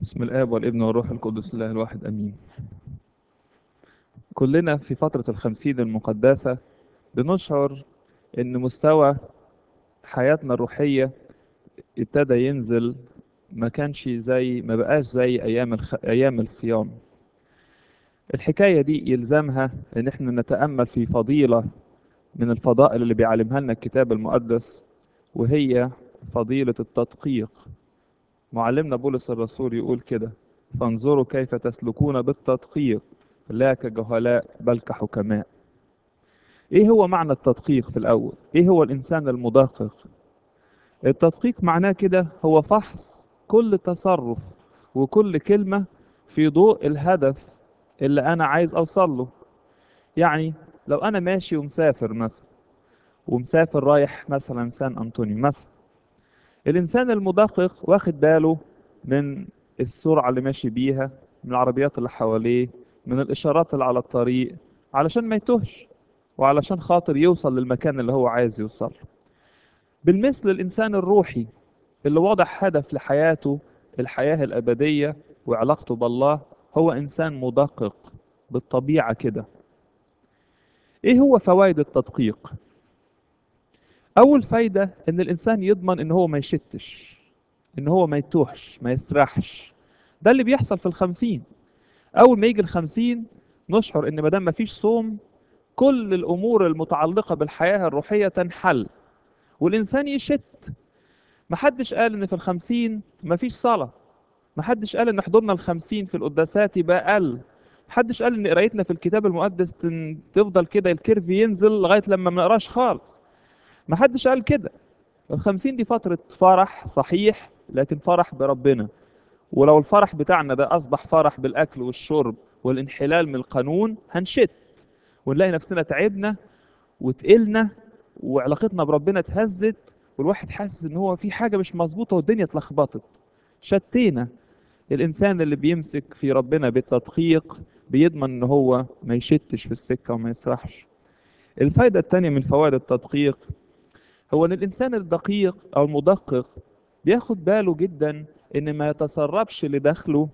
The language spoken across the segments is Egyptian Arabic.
بسم الآب والابن والروح القدس الله الواحد أمين كلنا في فترة الخمسين المقدسة بنشعر إن مستوى حياتنا الروحية ابتدى ينزل ما كانش زي ما بقاش زي أيام الخ... أيام الصيام الحكاية دي يلزمها إن إحنا نتأمل في فضيلة من الفضائل اللي بيعلمها لنا الكتاب المقدس وهي فضيلة التدقيق معلمنا بولس الرسول يقول كده فانظروا كيف تسلكون بالتدقيق لا كجهلاء بل كحكماء ايه هو معنى التدقيق في الاول ايه هو الانسان المدقق التدقيق معناه كده هو فحص كل تصرف وكل كلمة في ضوء الهدف اللي انا عايز اوصل له يعني لو انا ماشي ومسافر مثلا ومسافر رايح مثلا سان انطونيو مثلا الانسان المدقق واخد باله من السرعه اللي ماشي بيها من العربيات اللي حواليه من الاشارات اللي على الطريق علشان ما يتوهش وعلشان خاطر يوصل للمكان اللي هو عايز يوصل له بالمثل الانسان الروحي اللي واضح هدف لحياته الحياه الابديه وعلاقته بالله هو انسان مدقق بالطبيعه كده ايه هو فوائد التدقيق اول فايده ان الانسان يضمن ان هو ما يشتش ان هو ما يتوهش ما يسرحش ده اللي بيحصل في الخمسين اول ما يجي الخمسين نشعر ان ما دام ما فيش صوم كل الامور المتعلقه بالحياه الروحيه تنحل والانسان يشت محدش قال ان في الخمسين ما فيش صلاه محدش قال ان حضورنا الخمسين في القداسات يبقى اقل محدش قال ان قرايتنا في الكتاب المقدس تن- تفضل كده الكيرف ينزل لغايه لما ما نقراش خالص ما حدش قال كده الخمسين دي فترة فرح صحيح لكن فرح بربنا ولو الفرح بتاعنا ده أصبح فرح بالأكل والشرب والانحلال من القانون هنشت ونلاقي نفسنا تعبنا وتقلنا وعلاقتنا بربنا اتهزت والواحد حاسس ان هو في حاجة مش مظبوطة والدنيا اتلخبطت شتينا الإنسان اللي بيمسك في ربنا بالتدقيق بيضمن ان هو ما يشتش في السكة وما يسرحش الفايدة التانية من فوائد التدقيق هو ان الانسان الدقيق او المدقق بياخد باله جدا ان ما يتسربش لداخله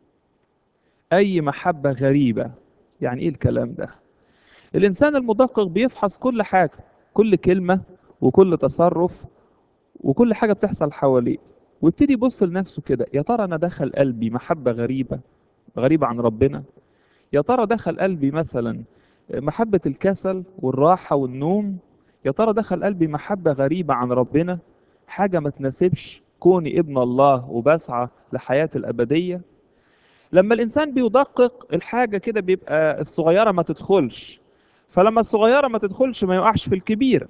اي محبة غريبة يعني ايه الكلام ده الانسان المدقق بيفحص كل حاجة كل كلمة وكل تصرف وكل حاجة بتحصل حواليه ويبتدي يبص لنفسه كده يا ترى انا دخل قلبي محبة غريبة غريبة عن ربنا يا ترى دخل قلبي مثلا محبة الكسل والراحة والنوم يا ترى دخل قلبي محبة غريبة عن ربنا حاجة ما تناسبش كوني ابن الله وبسعى لحياة الأبدية لما الإنسان بيدقق الحاجة كده بيبقى الصغيرة ما تدخلش فلما الصغيرة ما تدخلش ما يقعش في الكبيرة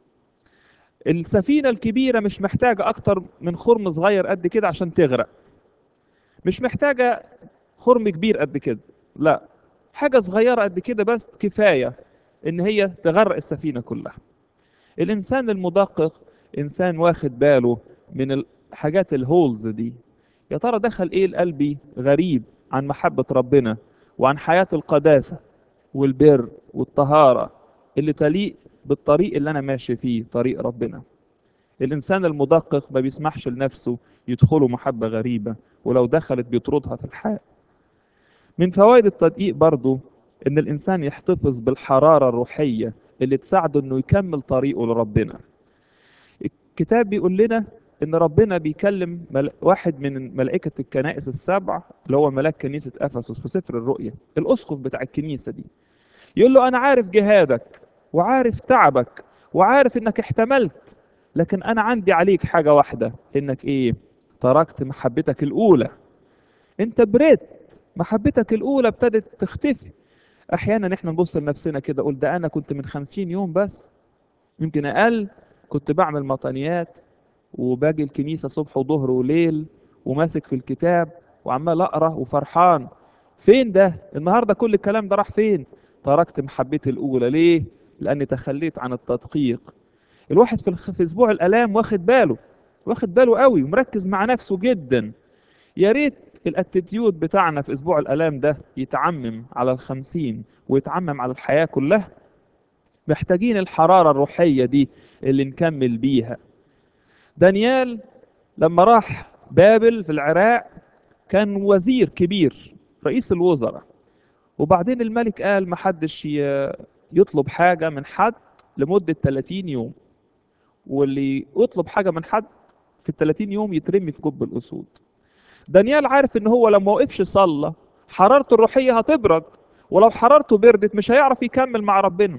السفينة الكبيرة مش محتاجة أكتر من خرم صغير قد كده عشان تغرق مش محتاجة خرم كبير قد كده لا حاجة صغيرة قد كده بس كفاية إن هي تغرق السفينة كلها الإنسان المدقق إنسان واخد باله من الحاجات الهولز دي يا ترى دخل إيه لقلبي غريب عن محبة ربنا وعن حياة القداسة والبر والطهارة اللي تليق بالطريق اللي أنا ماشي فيه طريق ربنا الإنسان المدقق ما بيسمحش لنفسه يدخله محبة غريبة ولو دخلت بيطردها في الحال من فوائد التدقيق برضو إن الإنسان يحتفظ بالحرارة الروحية اللي تساعده إنه يكمل طريقه لربنا الكتاب بيقول لنا إن ربنا بيكلم مل... واحد من ملائكة الكنائس السبع اللي هو ملاك كنيسة أفسس في سفر الرؤيا الأسقف بتاع الكنيسة دي يقول له أنا عارف جهادك وعارف تعبك وعارف إنك احتملت لكن أنا عندي عليك حاجة واحدة إنك إيه تركت محبتك الأولى أنت بريت محبتك الأولى ابتدت تختفي أحيانا إحنا نبص لنفسنا كده قول ده أنا كنت من خمسين يوم بس يمكن أقل كنت بعمل مطانيات وباجي الكنيسة صبح وظهر وليل وماسك في الكتاب وعمال أقرأ وفرحان فين ده النهاردة كل الكلام ده راح فين تركت محبتي الأولى ليه لأني تخليت عن التدقيق الواحد في, الخ... في أسبوع الآلام واخد باله واخد باله قوي ومركز مع نفسه جدا يا ريت الاتيتيود بتاعنا في اسبوع الالام ده يتعمم على الخمسين ويتعمم على الحياة كلها محتاجين الحرارة الروحية دي اللي نكمل بيها دانيال لما راح بابل في العراق كان وزير كبير رئيس الوزراء وبعدين الملك قال محدش ي- يطلب حاجة من حد لمدة 30 يوم واللي يطلب حاجة من حد في ال 30 يوم يترمي في جب الأسود دانيال عارف ان هو لو ما وقفش صلى حرارته الروحية هتبرد ولو حرارته بردت مش هيعرف يكمل مع ربنا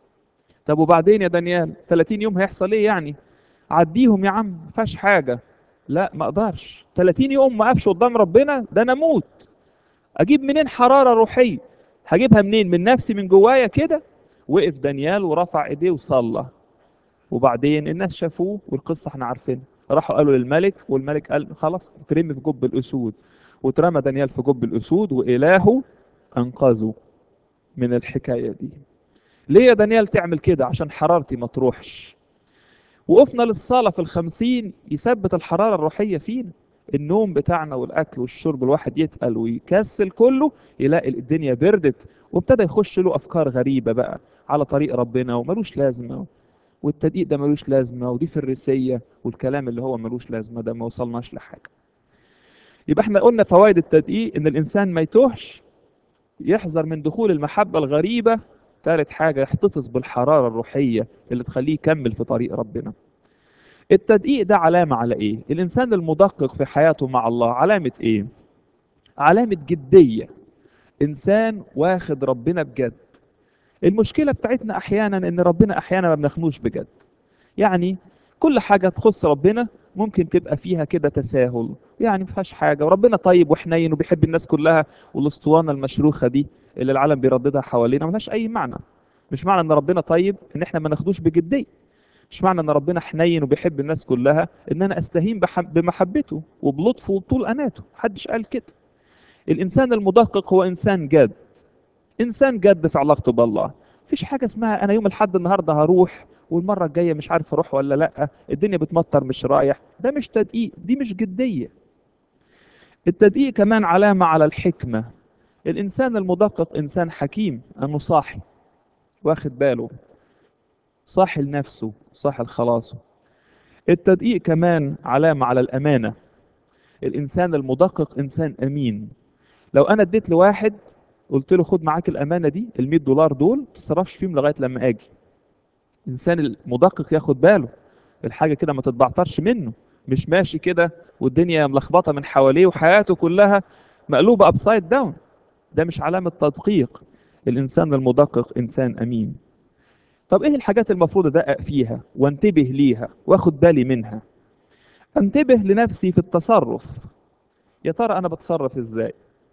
طب وبعدين يا دانيال 30 يوم هيحصل ايه يعني عديهم يا عم ما فيهاش حاجة لا ما اقدرش 30 يوم ما اقفش قدام ربنا ده انا اموت اجيب منين حرارة روحية هجيبها منين من نفسي من جوايا كده وقف دانيال ورفع ايديه وصلى وبعدين الناس شافوه والقصة احنا عارفينها راحوا قالوا للملك والملك قال خلاص ترمي في جب الاسود واترمى دانيال في جب الاسود والهه انقذه من الحكاية دي ليه يا دانيال تعمل كده عشان حرارتي ما تروحش وقفنا للصلاة في الخمسين يثبت الحرارة الروحية فينا النوم بتاعنا والأكل والشرب الواحد يتقل ويكسل كله يلاقي الدنيا بردت وابتدى يخش له أفكار غريبة بقى على طريق ربنا وملوش لازمة والتدقيق ده ملوش لازمة ودي فريسية والكلام اللي هو ملوش لازمة ده ما وصلناش لحاجة يبقى احنا قلنا فوائد التدقيق ان الانسان ما يتوهش يحذر من دخول المحبة الغريبة ثالث حاجة يحتفظ بالحرارة الروحية اللي تخليه يكمل في طريق ربنا التدقيق ده علامة على ايه الانسان المدقق في حياته مع الله علامة ايه علامة جدية انسان واخد ربنا بجد المشكلة بتاعتنا احيانا ان ربنا احيانا ما بناخدوش بجد يعني كل حاجة تخص ربنا ممكن تبقى فيها كده تساهل يعني ما فيهاش حاجة وربنا طيب وحنين وبيحب الناس كلها والاسطوانة المشروخة دي اللي العالم بيرددها حوالينا ملهاش اي معنى مش معنى ان ربنا طيب ان احنا ما ناخدوش بجدية مش معنى ان ربنا حنين وبيحب الناس كلها ان انا استهين بح- بمحبته وبلطفه وبطول اناته محدش قال كده الانسان المدقق هو انسان جاد انسان جد في علاقته بالله مفيش حاجه اسمها انا يوم الحد النهارده هروح والمره الجايه مش عارف اروح ولا لا الدنيا بتمطر مش رايح ده مش تدقيق دي مش جديه التدقيق كمان علامه على الحكمه الانسان المدقق انسان حكيم انه صاحي واخد باله صاحي لنفسه صاحي لخلاصه التدقيق كمان علامه على الامانه الانسان المدقق انسان امين لو انا اديت لواحد قلت له خد معاك الامانه دي ال 100 دولار دول ما تتصرفش فيهم لغايه لما اجي الانسان المدقق ياخد باله الحاجه كده ما تتبعترش منه مش ماشي كده والدنيا ملخبطه من حواليه وحياته كلها مقلوبه ابسايد داون ده مش علامه تدقيق الانسان المدقق انسان امين طب ايه الحاجات المفروض ادقق فيها وانتبه ليها واخد بالي منها انتبه لنفسي في التصرف يا ترى انا بتصرف ازاي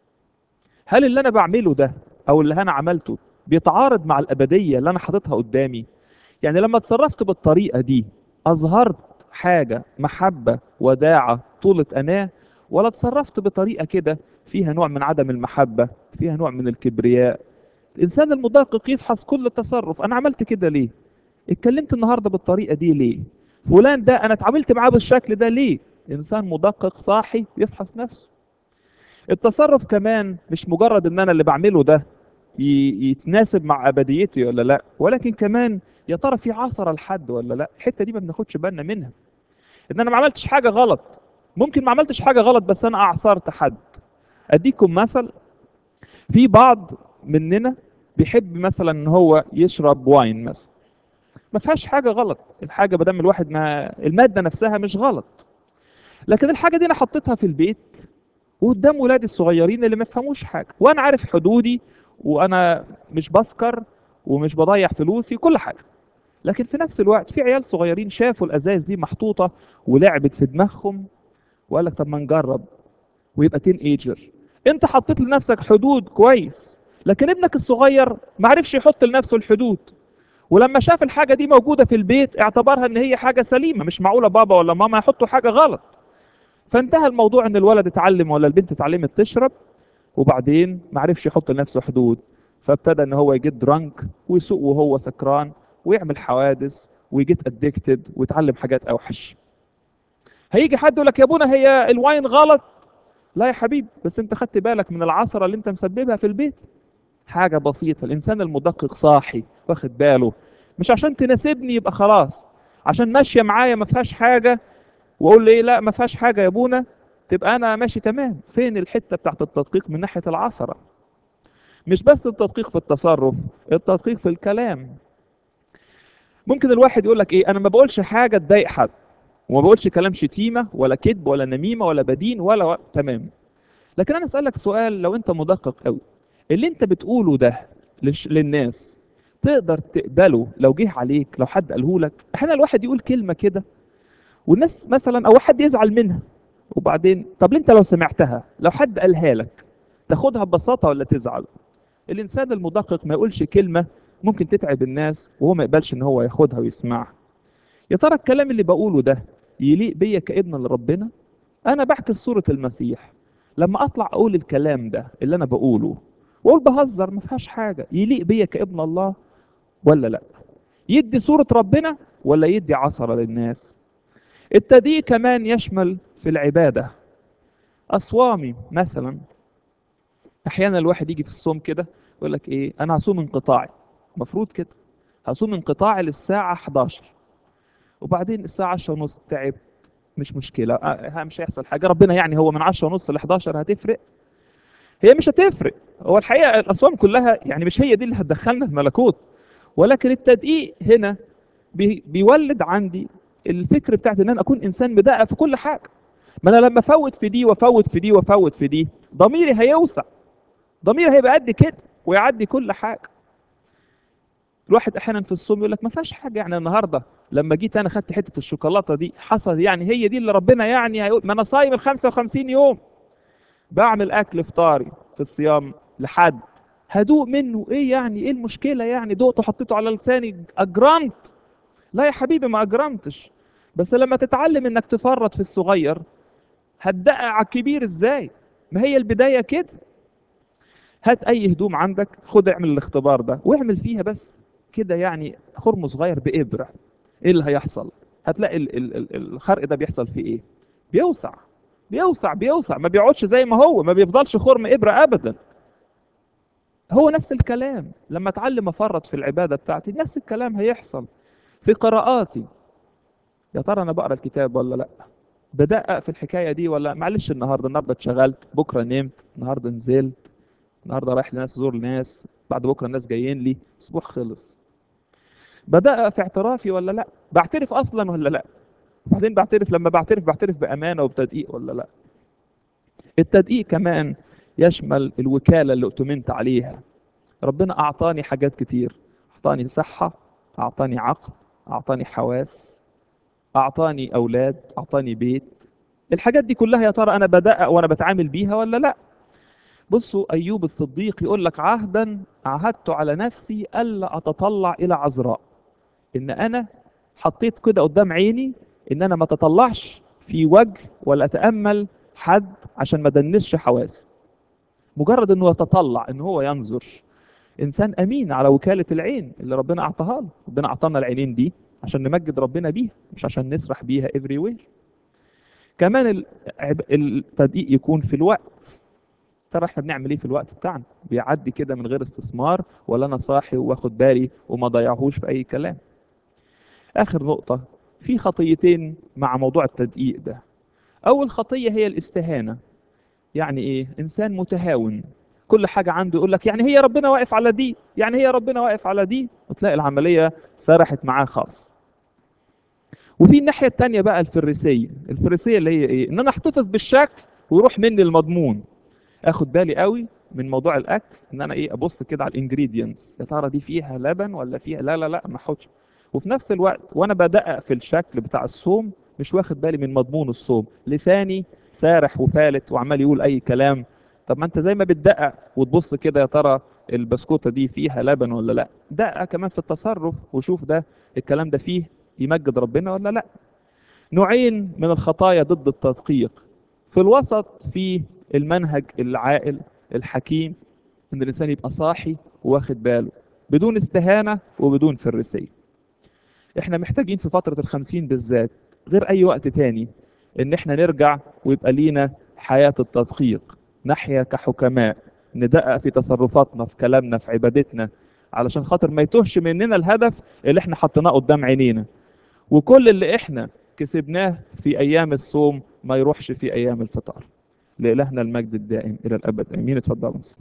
هل اللي انا بعمله ده او اللي انا عملته بيتعارض مع الابديه اللي انا حاططها قدامي يعني لما اتصرفت بالطريقه دي اظهرت حاجه محبه وداعه طولة اناه ولا اتصرفت بطريقه كده فيها نوع من عدم المحبه فيها نوع من الكبرياء الانسان المدقق يفحص كل تصرف انا عملت كده ليه اتكلمت النهارده بالطريقه دي ليه فلان ده انا اتعاملت معاه بالشكل ده ليه انسان مدقق صاحي يفحص نفسه التصرف كمان مش مجرد ان انا اللي بعمله ده ي- يتناسب مع ابديتي ولا لا ولكن كمان يا ترى في عثره لحد ولا لا الحته دي ما بناخدش بالنا منها ان انا ما عملتش حاجه غلط ممكن ما عملتش حاجه غلط بس انا اعصرت حد اديكم مثل في بعض مننا بيحب مثلا ان هو يشرب واين مثلا ما فيهاش حاجه غلط الحاجه ما دام الواحد ما الماده نفسها مش غلط لكن الحاجه دي انا حطيتها في البيت وقدام ولادي الصغيرين اللي ما يفهموش حاجه وانا عارف حدودي وانا مش بسكر ومش بضيع فلوسي كل حاجه لكن في نفس الوقت في عيال صغيرين شافوا الازايز دي محطوطه ولعبت في دماغهم وقال لك طب ما نجرب ويبقى تين ايجر انت حطيت لنفسك حدود كويس لكن ابنك الصغير ما عرفش يحط لنفسه الحدود ولما شاف الحاجه دي موجوده في البيت اعتبرها ان هي حاجه سليمه مش معقوله بابا ولا ماما يحطوا حاجه غلط فانتهى الموضوع ان الولد اتعلم ولا البنت اتعلمت تشرب وبعدين ما عرفش يحط لنفسه حدود فابتدى ان هو يجيت درانك ويسوق وهو سكران ويعمل حوادث ويجيت ادكتد ويتعلم حاجات اوحش هيجي حد يقول لك يا ابونا هي الواين غلط لا يا حبيبي بس انت خدت بالك من العصره اللي انت مسببها في البيت حاجه بسيطه الانسان المدقق صاحي واخد باله مش عشان تناسبني يبقى خلاص عشان ماشيه معايا ما فيهاش حاجه واقول له ايه لا ما فيهاش حاجه يا ابونا تبقى انا ماشي تمام فين الحته بتاعت التدقيق من ناحيه العثره مش بس التدقيق في التصرف التدقيق في الكلام ممكن الواحد يقول لك ايه انا ما بقولش حاجه تضايق حد وما بقولش كلام شتيمه ولا كذب ولا نميمه ولا بدين ولا و... تمام لكن انا اسالك سؤال لو انت مدقق قوي اللي انت بتقوله ده لش... للناس تقدر تقبله لو جه عليك لو حد قاله لك احيانا الواحد يقول كلمه كده والناس مثلا او حد يزعل منها وبعدين طب انت لو سمعتها لو حد قالها لك تاخدها ببساطه ولا تزعل الانسان المدقق ما يقولش كلمه ممكن تتعب الناس وهو ما يقبلش ان هو ياخدها ويسمعها يا ترى الكلام اللي بقوله ده يليق بيا كابن لربنا انا بحكي صوره المسيح لما اطلع اقول الكلام ده اللي انا بقوله واقول بهزر ما فيهاش حاجه يليق بيا كابن الله ولا لا يدي صوره ربنا ولا يدي عثره للناس التدقيق كمان يشمل في العباده اصوامي مثلا احيانا الواحد يجي في الصوم كده يقول لك ايه انا هصوم انقطاعي المفروض كده هصوم انقطاعي للساعه 11 وبعدين الساعه 10 ونص تعبت مش مشكله أه مش هيحصل حاجه ربنا يعني هو من 10 ونص ل 11 هتفرق هي مش هتفرق هو الحقيقه الاصوام كلها يعني مش هي دي اللي هتدخلنا الملكوت ولكن التدقيق هنا بي بيولد عندي الفكر بتاعت ان انا اكون انسان مدقق في كل حاجه ما انا لما افوت في دي وافوت في دي وافوت في دي ضميري هيوسع ضميري هيبقى قد كده ويعدي كل حاجه الواحد احيانا في الصوم يقول لك ما فيهاش حاجه يعني النهارده لما جيت انا خدت حته الشوكولاته دي حصل يعني هي دي اللي ربنا يعني هيقول ما انا صايم ال 55 يوم بعمل اكل فطاري في الصيام لحد هدوق منه ايه يعني ايه المشكله يعني دقته وحطيته على لساني اجرمت لا يا حبيبي ما اجرمتش بس لما تتعلم انك تفرط في الصغير هتدقق على الكبير ازاي ما هي البدايه كده هات اي هدوم عندك خد اعمل الاختبار ده واعمل فيها بس كده يعني خرم صغير بابره ايه اللي هيحصل هتلاقي ال ال ال الخرق ده بيحصل فيه ايه بيوسع بيوسع بيوسع ما بيقعدش زي ما هو ما بيفضلش خرم ابره ابدا هو نفس الكلام لما اتعلم افرط في العباده بتاعتي نفس الكلام هيحصل في قراءاتي يا ترى انا بقرا الكتاب ولا لا بدقق في الحكايه دي ولا معلش النهارده النهارده اتشغلت بكره نمت النهارده نزلت النهارده رايح لناس زور ناس بعد بكره الناس جايين لي اسبوع خلص بدقق في اعترافي ولا لا بعترف اصلا ولا لا بعدين بعترف لما بعترف بعترف بامانه وبتدقيق ولا لا التدقيق كمان يشمل الوكاله اللي اؤتمنت عليها ربنا اعطاني حاجات كتير اعطاني صحه اعطاني عقل اعطاني حواس اعطاني اولاد اعطاني بيت الحاجات دي كلها يا ترى انا بدقق وانا بتعامل بيها ولا لا بصوا ايوب الصديق يقول لك عهدا عهدت على نفسي الا اتطلع الى عذراء ان انا حطيت كده قدام عيني ان انا ما اتطلعش في وجه ولا اتامل حد عشان ما دنسش حواسي مجرد انه يتطلع ان هو ينظر انسان امين على وكاله العين اللي ربنا اعطاها له ربنا اعطانا العينين دي عشان نمجد ربنا بيها مش عشان نسرح بيها افري وير كمان التدقيق يكون في الوقت ترى احنا بنعمل ايه في الوقت بتاعنا بيعدي كده من غير استثمار ولا انا صاحي واخد بالي وما ضيعهوش في اي كلام اخر نقطه في خطيتين مع موضوع التدقيق ده اول خطيه هي الاستهانه يعني ايه انسان متهاون كل حاجه عنده يقول لك يعني هي ربنا واقف على دي يعني هي ربنا واقف على دي وتلاقي العمليه سرحت معاه خالص وفي الناحيه الثانيه بقى الفريسيه الفريسيه اللي هي ايه ان انا احتفظ بالشكل ويروح مني المضمون اخد بالي قوي من موضوع الاكل ان انا ايه ابص كده على الانجريدينتس يا ترى دي فيها لبن ولا فيها لا لا لا ما احطش وفي نفس الوقت وانا بدقق في الشكل بتاع الصوم مش واخد بالي من مضمون الصوم لساني سارح وفالت وعمال يقول اي كلام طب ما انت زي ما بتدقق وتبص كده يا ترى البسكوته دي فيها لبن ولا لا دقق كمان في التصرف وشوف ده الكلام ده فيه يمجد ربنا ولا لا نوعين من الخطايا ضد التدقيق في الوسط في المنهج العاقل الحكيم ان الانسان يبقى صاحي واخد باله بدون استهانه وبدون فرسيه احنا محتاجين في فتره الخمسين بالذات غير اي وقت تاني ان احنا نرجع ويبقى لينا حياه التدقيق نحيا كحكماء ندقق في تصرفاتنا في كلامنا في عبادتنا علشان خاطر ما يتوهش مننا الهدف اللي احنا حطيناه قدام عينينا وكل اللي احنا كسبناه في ايام الصوم ما يروحش في ايام الفطار لإلهنا المجد الدائم الى الابد امين اتفضل